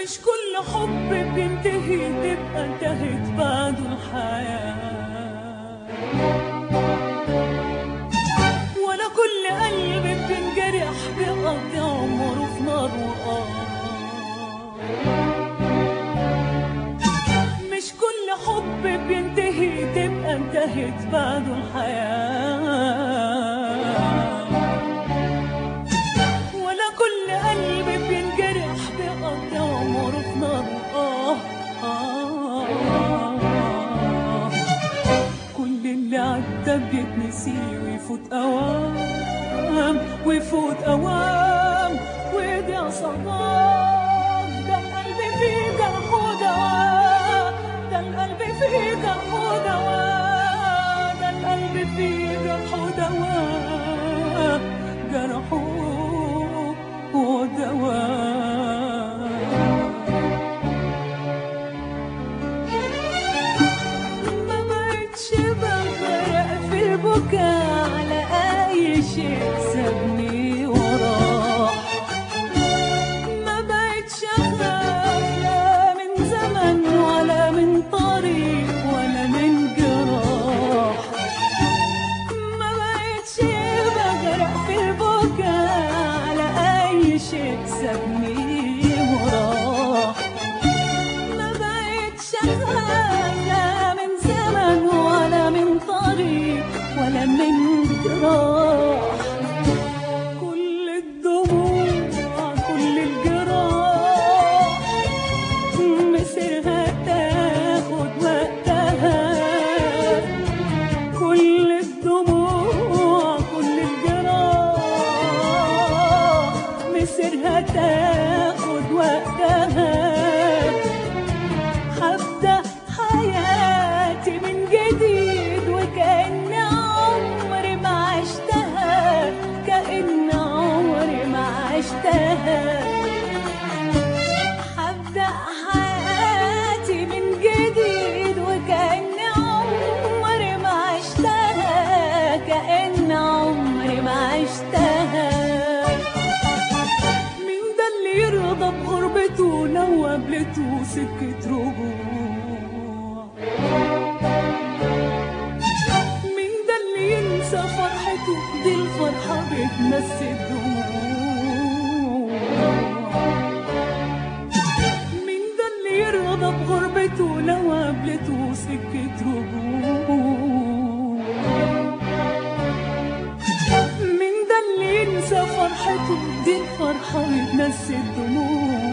مش كل حب بينتهي تبقى انتهت بعده الحياة ولا كل قلب بينجرح بيقضي عمره في نار وقار مش كل حب بينتهي تبقى انتهت بعده الحياة ولا كل قلب بينجرح بيقضي عمره في نار آه آه آه كل اللي عدى بيتنسي ويفوت أوام ويفوت أوام ويضيع صدام ده القلب فيه جرح ودواء ده القلب فيه جرح ودواء ده القلب فيه جرح ودواء جرح ودواء ما بقتش بغرق في البكاء على أي شيء سابني وراه ما بقتش أخاف لا من زمن ولا من طريق ولا من جراح ما بقتش بغرق في البكاء على أي شيء سابني وراه ما بقتش أخاف لا من زمن ولا من طريق ولا من جراح كل الدموع كل الجراح مسيرها تاخد وقتها كل الدموع كل الجراح مسيرها تاخد وقتها هبدأ حياتي من جديد وكأن عمري ما عشتها كأن عمري ما عشتها هبدأ حياتي من جديد وكأن عمري ما عشتها كأن عمري ما عشتها مين ده اللي يرضى بغربته لو قابلته سكة رجوع مين ده اللي ينسى فرحته دي الفرحة بتنسي الدموع مين ده اللي يرضى بغربته لو قابلته سكة رجوع مين ده اللي ينسى فرحته دي الفرحة بتنسي الدموع